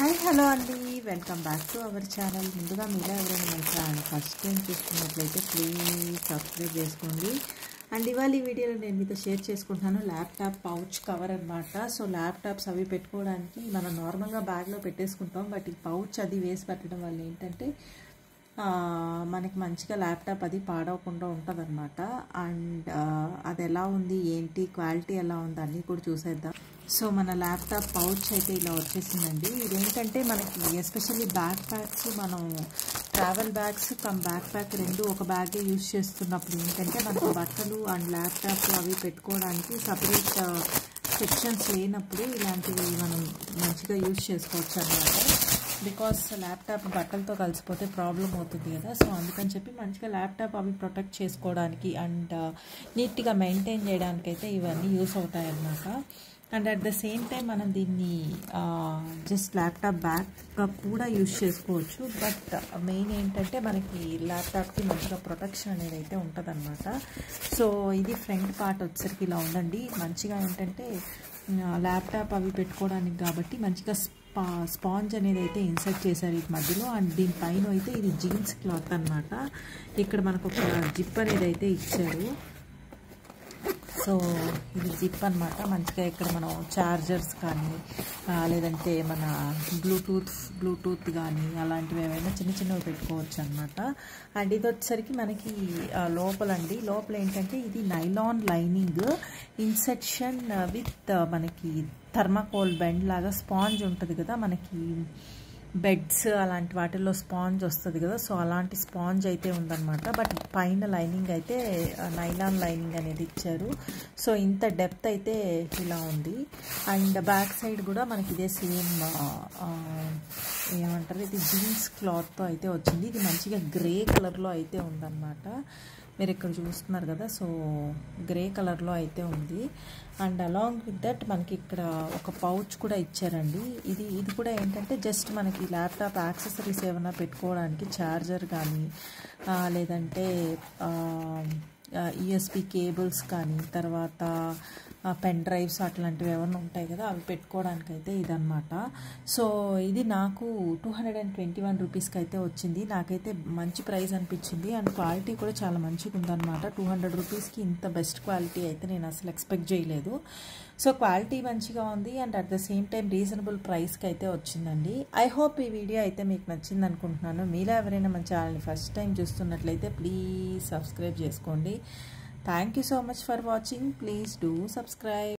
hi hello అండి welcome back to our channel ముందుగా మీలో ఎవరైనా మన ఛానల్ ఫస్ట్ టైం చూస్తున్నట్లయితే ప్లీజ్ సబ్స్క్రైబ్ చేసుకోండి అండ్ ఇవాళ ఈ వీడియోలో నేను మీతో షేర్ చేసుకుంటున్నాను ల్యాప్టాప్ పౌచ్ కవర్ అనమాట సో ల్యాప్టాప్స్ అవి పెట్టుకోవడానికి మనం నార్మల్గా బ్యాగ్లో పెట్టేసుకుంటాం బట్ ఈ పౌచ్ అది వేసి పెట్టడం వల్ల ఏంటంటే ఆ, మనకి మంచిగా ల్యాప్టాప్ అది పాడవకుండా ఉంటుంది అనమాట అండ్ అది ఎలా ఉంది ఏంటి క్వాలిటీ ఎలా ఉంది అన్నీ కూడా చూసేద్దాం సో మన ల్యాప్టాప్ పౌచ్ అయితే ఇలా వచ్చేసిందండి ఇదేంటంటే మనకి ఎస్పెషల్లీ బ్యాక్ ప్యాక్స్ మనం travel bags come backpack రెండు ఒక బ్యాగే యూజ్ చేస్తున్నప్పుడు ఏంటంటే మనకి బట్టలు అండ్ ల్యాప్టాప్ అవి పెట్టుకోవడానికి సపరేట్ సెక్షన్స్ లేనప్పుడు ఇలాంటివి మనం మంచిగా యూజ్ చేసుకోవచ్చు అనమాట బికాస్ ల్యాప్టాప్ బట్టలతో కలిసిపోతే ప్రాబ్లం అవుతుంది కదా సో అందుకని చెప్పి మంచిగా ల్యాప్టాప్ అవి ప్రొటెక్ట్ చేసుకోవడానికి అండ్ నీట్గా మెయింటైన్ చేయడానికి అయితే ఇవన్నీ యూస్ అవుతాయి అన్నమాట and at the same time మనం దీన్ని జస్ట్ ల్యాప్టాప్ బ్యాగ్గా కూడా యూజ్ చేసుకోవచ్చు బట్ మెయిన్ ఏంటంటే మనకి ల్యాప్టాప్కి మంచిగా ప్రొటెక్షన్ అనేది అయితే ఉంటుందన్నమాట సో ఇది ఫ్రంట్ పార్ట్ వచ్చేసరికి ఇలా ఉందండి మంచిగా ఏంటంటే ల్యాప్టాప్ అవి పెట్టుకోవడానికి కాబట్టి మంచిగా స్పా స్పాంజ్ అనేది అయితే ఇన్సర్ట్ చేశారు ఈ మధ్యలో అండ్ దీనిపైన అయితే ఇది జీన్స్ క్లాత్ అనమాట ఇక్కడ మనకు ఒక జిప్ అనేది అయితే ఇచ్చారు సో ఇది జిప్ అనమాట మంచిగా ఇక్కడ మనం చార్జర్స్ కానీ లేదంటే మన బ్లూటూత్ బ్లూటూత్ కానీ అలాంటివి ఏమైనా చిన్న చిన్నవి పెట్టుకోవచ్చు అనమాట అండ్ ఇది వచ్చేసరికి మనకి లోపలండి లోపల ఏంటంటే ఇది నైలాన్ లైనింగ్ ఇన్సెక్షన్ విత్ మనకి థర్మాకోల్ బెండ్ లాగా స్పాంజ్ ఉంటుంది కదా మనకి బెడ్స్ అలాంటి వాటిల్లో స్పాంజ్ వస్తుంది కదా సో అలాంటి స్పాంజ్ అయితే ఉందన్నమాట బట్ పైన లైనింగ్ అయితే నైలాన్ లైనింగ్ అనేది ఇచ్చారు సో ఇంత డెప్త్ అయితే ఇలా ఉంది అండ్ బ్యాక్ సైడ్ కూడా మనకి ఇదే సేమ్ ఏమంటారు ఇది జీన్స్ క్లాత్తో అయితే వచ్చింది ఇది మంచిగా గ్రే కలర్లో అయితే ఉందన్నమాట మీరు ఇక్కడ చూస్తున్నారు కదా సో గ్రే కలర్లో అయితే ఉంది అండ్ అలాంగ్ విత్ దట్ మనకి ఇక్కడ ఒక పౌచ్ కూడా ఇచ్చారండి ఇది ఇది కూడా ఏంటంటే జస్ట్ మనకి ల్యాప్టాప్ యాక్సెసరీస్ ఏమైనా పెట్టుకోవడానికి ఛార్జర్ కానీ లేదంటే యూఎస్బి కేబుల్స్ కానీ తర్వాత పెన్ డ్రైవ్స్ అట్లాంటివి ఏమైనా ఉంటాయి కదా అవి పెట్టుకోవడానికి అయితే ఇదనమాట సో ఇది నాకు two hundred and twenty one రూపీస్కి అయితే వచ్చింది నాకైతే మంచి ప్రైస్ అనిపించింది అండ్ క్వాలిటీ కూడా చాలా మంచిగా ఉందన్నమాట టూ హండ్రెడ్ రూపీస్కి ఇంత బెస్ట్ క్వాలిటీ అయితే నేను అసలు ఎక్స్పెక్ట్ చేయలేదు సో క్వాలిటీ మంచిగా ఉంది and at the same time reasonable ప్రైస్కి అయితే వచ్చిందండి ఐ హోప్ ఈ వీడియో అయితే మీకు నచ్చింది అనుకుంటున్నాను మీలో ఎవరైనా మన ఛానల్ని ఫస్ట్ టైం చూస్తున్నట్లయితే ప్లీజ్ సబ్స్క్రైబ్ చేసుకోండి thank you so much for watching please do subscribe